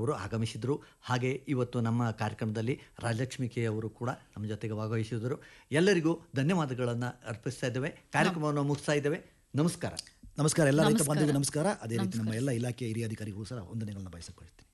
ಅವರು ಆಗಮಿಸಿದರು ಹಾಗೆ ಇವತ್ತು ನಮ್ಮ ಕಾರ್ಯಕ್ರಮದಲ್ಲಿ ರಾಜಲಕ್ಷ್ಮಿ ಕೆ ಅವರು ಕೂಡ ನಮ್ಮ ಜೊತೆಗೆ ಭಾಗವಹಿಸಿದರು ಎಲ್ಲರಿಗೂ ಧನ್ಯವಾದಗಳನ್ನು ಅರ್ಪಿಸ್ತಾ ಇದ್ದೇವೆ ಕಾರ್ಯಕ್ರಮವನ್ನು ಮುಗಿಸ್ತಾ ಇದ್ದೇವೆ ನಮಸ್ಕಾರ ನಮಸ್ಕಾರ ಎಲ್ಲ ರೈತ ಬಾಂಧವರಿಗೆ ನಮಸ್ಕಾರ ಅದೇ ರೀತಿ ನಮ್ಮ ಎಲ್ಲ ಇಲಾಖೆಯ ಹಿರಿಯ ಅಧಿಕಾರಿಗಳು ಸಹ ವಂದನೆಗಳನ್ನ ಬಯಸಿಕೊಳ್ತೀನಿ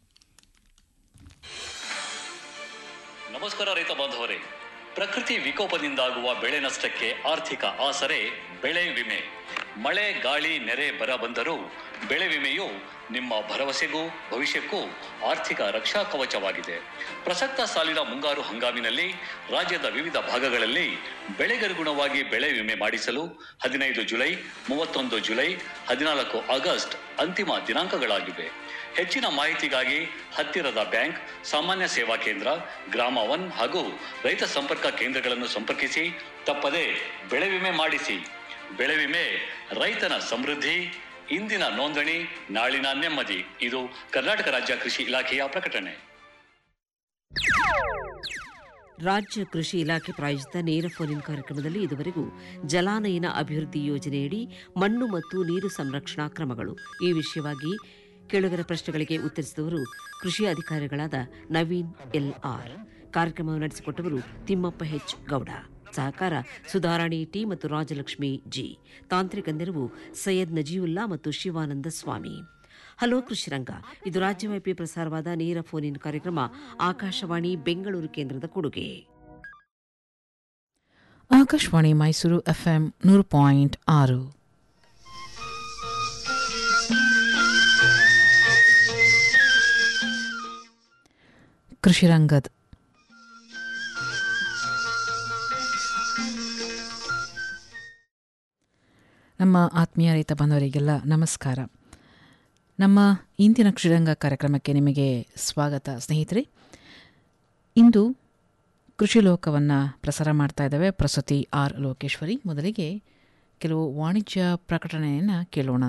ನಮಸ್ಕಾರ ರೈತ ಬಾಂಧವರೇ ಪ್ರಕೃತಿ ವಿಕೋಪದಿಂದಾಗುವ ಬೆಳೆ ನಷ್ಟಕ್ಕೆ ಆರ್ಥಿಕ ಆಸರೆ ಬೆಳೆ ವಿಮೆ ಮಳೆ ಗಾಳಿ ನೆರೆ ಬರ ಬಂದರೂ ಬೆಳೆ ವಿಮೆಯು ನಿಮ್ಮ ಭರವಸೆಗೂ ಭವಿಷ್ಯಕ್ಕೂ ಆರ್ಥಿಕ ರಕ್ಷಾ ಕವಚವಾಗಿದೆ ಪ್ರಸಕ್ತ ಸಾಲಿನ ಮುಂಗಾರು ಹಂಗಾಮಿನಲ್ಲಿ ರಾಜ್ಯದ ವಿವಿಧ ಭಾಗಗಳಲ್ಲಿ ಬೆಳೆಗನುಗುಣವಾಗಿ ಬೆಳೆ ವಿಮೆ ಮಾಡಿಸಲು ಹದಿನೈದು ಜುಲೈ ಮೂವತ್ತೊಂದು ಜುಲೈ ಹದಿನಾಲ್ಕು ಆಗಸ್ಟ್ ಅಂತಿಮ ದಿನಾಂಕಗಳಾಗಿವೆ ಹೆಚ್ಚಿನ ಮಾಹಿತಿಗಾಗಿ ಹತ್ತಿರದ ಬ್ಯಾಂಕ್ ಸಾಮಾನ್ಯ ಸೇವಾ ಕೇಂದ್ರ ಗ್ರಾಮ ಒನ್ ಹಾಗೂ ರೈತ ಸಂಪರ್ಕ ಕೇಂದ್ರಗಳನ್ನು ಸಂಪರ್ಕಿಸಿ ತಪ್ಪದೆ ಬೆಳೆ ವಿಮೆ ಮಾಡಿಸಿ ಬೆಳೆ ವಿಮೆ ರೈತನ ಸಮೃದ್ಧಿ ಇಂದಿನ ನೋಂದಣಿ ನಾಳಿನ ನೆಮ್ಮದಿ ಇದು ಕರ್ನಾಟಕ ರಾಜ್ಯ ಕೃಷಿ ಇಲಾಖೆಯ ಪ್ರಕಟಣೆ ರಾಜ್ಯ ಕೃಷಿ ಇಲಾಖೆ ಪ್ರಾಯೋಜಿತ ನೇರ ಫೋನ್ ಕಾರ್ಯಕ್ರಮದಲ್ಲಿ ಇದುವರೆಗೂ ಜಲಾನಯನ ಅಭಿವೃದ್ಧಿ ಯೋಜನೆಯಡಿ ಮಣ್ಣು ಮತ್ತು ನೀರು ಸಂರಕ್ಷಣಾ ಕ್ರಮಗಳು ಈ ವಿಷಯವಾಗಿ ಕೇಳುಗರ ಪ್ರಶ್ನೆಗಳಿಗೆ ಉತ್ತರಿಸಿದವರು ಕೃಷಿ ಅಧಿಕಾರಿಗಳಾದ ನವೀನ್ ಎಲ್ ಆರ್ ಕಾರ್ಯಕ್ರಮವನ್ನು ನಡೆಸಿಕೊಟ್ಟವರು ತಿಮ್ಮಪ್ಪ ಹೆಚ್ ಗೌಡ ಸಹಕಾರ ಸುಧಾರಾಣಿ ಟಿ ಮತ್ತು ರಾಜಲಕ್ಷ್ಮಿ ಜಿ ತಾಂತ್ರಿಕ ನೆರವು ಸೈಯದ್ ನಜೀವುಲ್ಲಾ ಮತ್ತು ಶಿವಾನಂದ ಸ್ವಾಮಿ ಹಲೋ ಕೃಷಿರಂಗ ಇದು ರಾಜ್ಯವ್ಯಾಪಿ ಪ್ರಸಾರವಾದ ನೇರ ಫೋನ್ ಇನ್ ಕಾರ್ಯಕ್ರಮ ಆಕಾಶವಾಣಿ ಬೆಂಗಳೂರು ಕೇಂದ್ರದ ಕೊಡುಗೆ ಆಕಾಶವಾಣಿ ಮೈಸೂರು ಎಫ್ಎಂ ನೂರು ಪಾಯಿಂಟ್ ಆರು ಕೃಷಿರಂಗದ ನಮ್ಮ ಆತ್ಮೀಯ ರೈತ ಬಾಂಧವರಿಗೆಲ್ಲ ನಮಸ್ಕಾರ ನಮ್ಮ ಇಂದಿನ ಕೃಷಿರಂಗ ಕಾರ್ಯಕ್ರಮಕ್ಕೆ ನಿಮಗೆ ಸ್ವಾಗತ ಸ್ನೇಹಿತರೆ ಇಂದು ಕೃಷಿ ಲೋಕವನ್ನು ಪ್ರಸಾರ ಮಾಡ್ತಾ ಇದ್ದಾವೆ ಪ್ರಸ್ತುತಿ ಆರ್ ಲೋಕೇಶ್ವರಿ ಮೊದಲಿಗೆ ಕೆಲವು ವಾಣಿಜ್ಯ ಪ್ರಕಟಣೆಯನ್ನು ಕೇಳೋಣ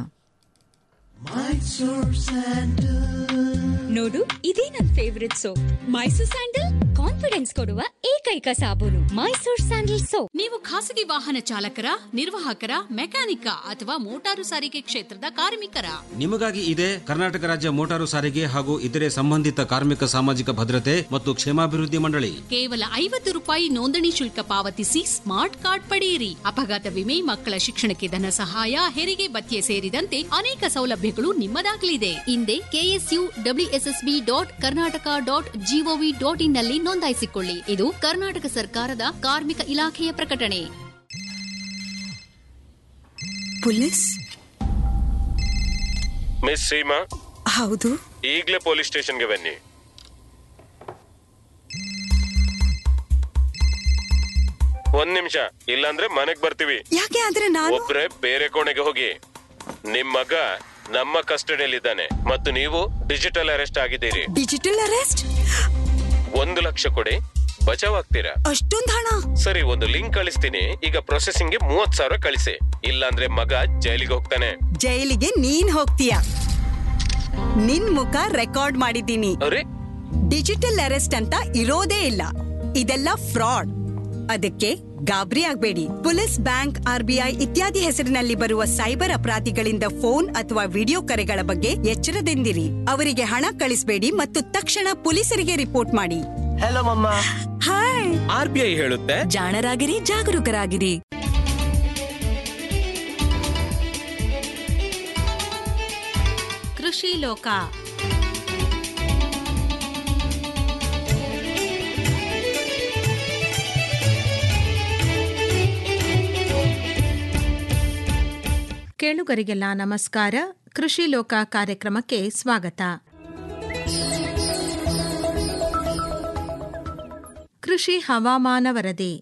ನೋಡು ಇದೇ ನನ್ favourite soap Mysore sandal confidence ಕೊಡುವ ಏಕೈಕ ಸಾಬೂನು ಮೈಸೂರ್ ಸ್ಯಾಂಡಲ್ ಸೋಪ್ ನೀವು ಖಾಸಗಿ ವಾಹನ ಚಾಲಕರ ನಿರ್ವಾಹಕರ ಮೆಕ್ಯಾನಿಕ ಅಥವಾ ಮೋಟಾರು ಸಾರಿಗೆ ಕ್ಷೇತ್ರದ ಕಾರ್ಮಿಕರ ನಿಮಗಾಗಿ ಇದೆ ಕರ್ನಾಟಕ ರಾಜ್ಯ ಮೋಟಾರು ಸಾರಿಗೆ ಹಾಗೂ ಇತರೆ ಸಂಬಂಧಿತ ಕಾರ್ಮಿಕ ಸಾಮಾಜಿಕ ಭದ್ರತೆ ಮತ್ತು ಕ್ಷೇಮಾಭಿವೃದ್ಧಿ ಮಂಡಳಿ ಕೇವಲ ಐವತ್ತು ರೂಪಾಯಿ ನೋಂದಣಿ ಶುಲ್ಕ ಪಾವತಿಸಿ ಸ್ಮಾರ್ಟ್ ಕಾರ್ಡ್ ಪಡೆಯಿರಿ ಅಪಘಾತ ವಿಮೆ ಮಕ್ಕಳ ಶಿಕ್ಷಣಕ್ಕೆ ಧನ ಸಹಾಯ ಹೆರಿಗೆ ಭತ್ಯೆ ಸೇರಿದಂತೆ ಅನೇಕ ಸೌಲಭ್ಯಗಳು ನಿಮ್ಮದಾಗಲಿದೆ ಹಿಂದೆ KSU WSSB dot Karnataka dot GOV dot in ನಲ್ಲಿ ನೋಂದಾಯಿಸಿಕೊಳ್ಳಿ ಇದು ಕರ್ನಾಟಕ ಸರ್ಕಾರದ ಕಾರ್ಮಿಕ ಇಲಾಖೆಯ ಪ್ರಕಟಣೆ ಪೊಲೀಸ್ ಮಿಸ್ ಸೀಮಾ ಹೌದು ಈಗಲೇ ಪೊಲೀಸ್ ಸ್ಟೇಷನ್ಗೆ ಬನ್ನಿ ಒಂದ್ ನಿಮಿಷ ಇಲ್ಲಾಂದ್ರೆ ಮನೆಗ್ ಬರ್ತೀವಿ ಯಾಕೆ ಆದ್ರೆ ನಾನು ಒಬ್ರೆ ಬೇರೆ ಕೋಣೆಗೆ ಹೋಗಿ ನಿಮ್ ಮಗ ನಮ್ಮ ಕಸ್ಟಡಿಯಲ್ಲಿದ್ದಾನೆ ಮತ್ತು ನೀವು ಡಿಜಿಟಲ್ ಅರೆಸ್ಟ್ ಆಗಿದ್ದೀರಿ ಡಿಜಿಟಲ್ ಅರೆಸ್ಟ್ ಒಂದು ಲಕ್ಷ ಕೊಡಿ ಬಚಾವ್ ಆಗ್ತೀರಾ ಅಷ್ಟೊಂದ್ ಹಣ ಸರಿ ಒಂದು ಲಿಂಕ್ ಕಳಿಸ್ತೀನಿ ಈಗ ಪ್ರೊಸೆಸಿಂಗ್ ಗೆ ಮೂವತ್ ಸಾವಿರ ಕಳಿಸಿ ಇಲ್ಲಾಂದ್ರೆ ಮಗ ಜೈಲಿಗೆ ಹೋಗ್ತಾನೆ ಜೈಲಿಗೆ ನೀನ್ ಹೋಗ್ತೀಯ ನಿನ್ ಮುಖ ರೆಕಾರ್ಡ್ ಮಾಡಿದ್ದೀನಿ ಅರೆ ಡಿಜಿಟಲ್ ಅರೆಸ್ಟ್ ಅಂತ ಇರೋದೇ ಇಲ್ಲ ಇದೆಲ್ಲ ಫ್ರಾಡ್ ಅದಕ್ಕೆ ಗಾಬರಿ ಆಗ್ಬೇಡಿ ಪೊಲೀಸ್ ಬ್ಯಾಂಕ್ ಆರ್ಬಿಐ ಇತ್ಯಾದಿ ಹೆಸರಿನಲ್ಲಿ ಬರುವ ಸೈಬರ್ ಅಪರಾಧಿಗಳಿಂದ ಫೋನ್ ಅಥವಾ ವಿಡಿಯೋ ಕರೆಗಳ ಬಗ್ಗೆ ಎಚ್ಚರದಿಂದಿರಿ ಅವರಿಗೆ ಹಣ ಕಳಿಸಬೇಡಿ ಮತ್ತು ತಕ್ಷಣ ಪೊಲೀಸರಿಗೆ ರಿಪೋರ್ಟ್ ಮಾಡಿ ಹಲೋ ಮಮ್ಮ ಹಾಯ್ ಆರ್ ಬಿ ಐ ಹೇಳುತ್ತೆ ಜಾಣರಾಗಿರಿ ಜಾಗರೂಕರಾಗಿರಿ ಕೃಷಿ ಲೋಕ ಕೇಳುಗರಿಗೆಲ್ಲ ನಮಸ್ಕಾರ ಕೃಷಿ ಲೋಕ ಕಾರ್ಯಕ್ರಮಕ್ಕೆ ಸ್ವಾಗತ ಕೃಷಿ ಹವಾಮಾನ ವರದಿ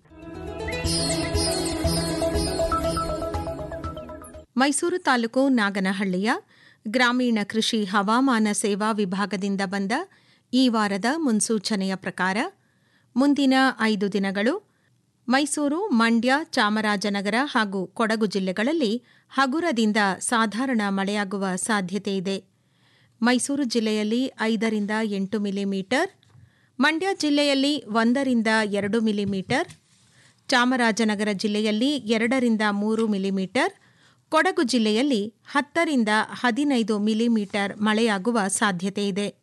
ಮೈಸೂರು ತಾಲೂಕು ನಾಗನಹಳ್ಳಿಯ ಗ್ರಾಮೀಣ ಕೃಷಿ ಹವಾಮಾನ ಸೇವಾ ವಿಭಾಗದಿಂದ ಬಂದ ಈ ವಾರದ ಮುನ್ಸೂಚನೆಯ ಪ್ರಕಾರ ಮುಂದಿನ ಐದು ದಿನಗಳು ಮೈಸೂರು ಮಂಡ್ಯ ಚಾಮರಾಜನಗರ ಹಾಗೂ ಕೊಡಗು ಜಿಲ್ಲೆಗಳಲ್ಲಿ ಹಗುರದಿಂದ ಸಾಧಾರಣ ಮಳೆಯಾಗುವ ಸಾಧ್ಯತೆ ಇದೆ ಮೈಸೂರು ಜಿಲ್ಲೆಯಲ್ಲಿ ಐದರಿಂದ ಎಂಟು ಮಿಲಿಮೀಟರ್ ಮಂಡ್ಯ ಜಿಲ್ಲೆಯಲ್ಲಿ ಒಂದರಿಂದ ಎರಡು ಮಿಲಿಮೀಟರ್ ಚಾಮರಾಜನಗರ ಜಿಲ್ಲೆಯಲ್ಲಿ ಎರಡರಿಂದ ಮೂರು ಮಿಲಿಮೀಟರ್ ಕೊಡಗು ಜಿಲ್ಲೆಯಲ್ಲಿ ಹತ್ತರಿಂದ ಹದಿನೈದು ಮಿಲಿಮೀಟರ್ ಮಳೆಯಾಗುವ ಸಾಧ್ಯತೆ ಇದೆ